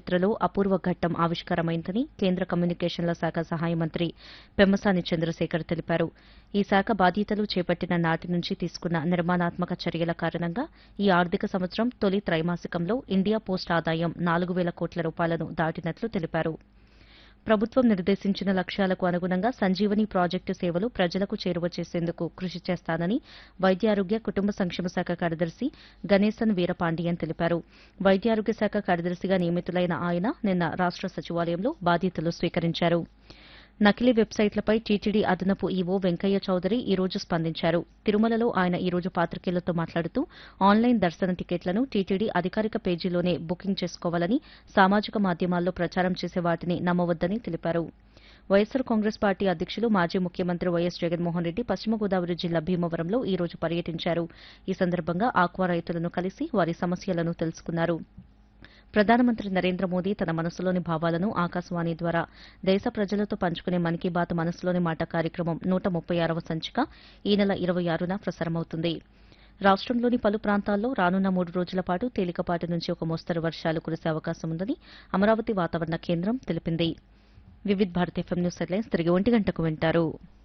చరిత్రలో అపూర్వ ఘట్టం ఆవిష్కారమైందని కేంద్ర కమ్యూనికేషన్ల శాఖ సహాయ మంత్రి పెమ్మసాని చంద్రశేఖర్ తెలిపారు ఈ శాఖ బాధ్యతలు చేపట్టిన నాటి నుంచి తీసుకున్న నిర్మాణాత్మక చర్యల కారణంగా ఈ ఆర్థిక సంవత్సరం తొలి త్రైమాసికంలో ఇండియా పోస్ట్ ఆదాయం నాలుగు వేల కోట్ల రూపాయలను దాటినట్లు తెలిపారు ప్రభుత్వం నిర్దేశించిన లక్ష్యాలకు అనుగుణంగా సంజీవని ప్రాజెక్టు సేవలు ప్రజలకు చేరువ చేసేందుకు కృషి చేస్తానని వైద్యారోగ్య కుటుంబ సంక్షేమ శాఖ కార్యదర్శి గణేశన్ వీరపాండియన్ తెలిపారు వైద్యారోగ్య శాఖ కార్యదర్శిగా నియమితులైన ఆయన నిన్న రాష్ట సచివాలయంలో బాధ్యతలు స్వీకరించారు నకిలీ వెబ్సైట్లపై టీటీడీ అదనపు ఈవో వెంకయ్య చౌదరి ఈ రోజు స్పందించారు తిరుమలలో ఆయన ఈ రోజు పాత్రికేయులతో మాట్లాడుతూ ఆన్లైన్ దర్శన టికెట్లను టీటీడీ అధికారిక పేజీలోనే బుకింగ్ చేసుకోవాలని సామాజిక మాధ్యమాల్లో ప్రచారం చేసే వాటిని నమ్మవద్దని తెలిపారు వైఎస్సార్ కాంగ్రెస్ పార్టీ అధ్యక్షులు మాజీ ముఖ్యమంత్రి వైఎస్ జగన్మోహన్ రెడ్డి పశ్చిమ గోదావరి జిల్లా భీమవరంలో ఈ రోజు పర్యటించారు ఈ సందర్భంగా ఆక్వా రైతులను కలిసి వారి సమస్యలను తెలుసుకున్నారు ప్రధానమంత్రి నరేంద్ర మోదీ తన మనసులోని భావాలను ఆకాశవాణి ద్వారా దేశ ప్రజలతో పంచుకునే మన్ కీ బాత్ మనసులోని మాట కార్యక్రమం నూట ముప్పై ఆరవ సంచిక ఈ నెల ఇరవై ఆరున ప్రసారమవుతుంది రాష్టంలోని పలు ప్రాంతాల్లో రానున్న మూడు రోజుల పాటు తేలికపాటి నుంచి ఒక మోస్తరు వర్షాలు కురిసే అవకాశం ఉందని అమరావతి వాతావరణ కేంద్రం తెలిపింది Vividh Bharat FM news headlines తిరిగి ఒంటి గంటకు వింటారు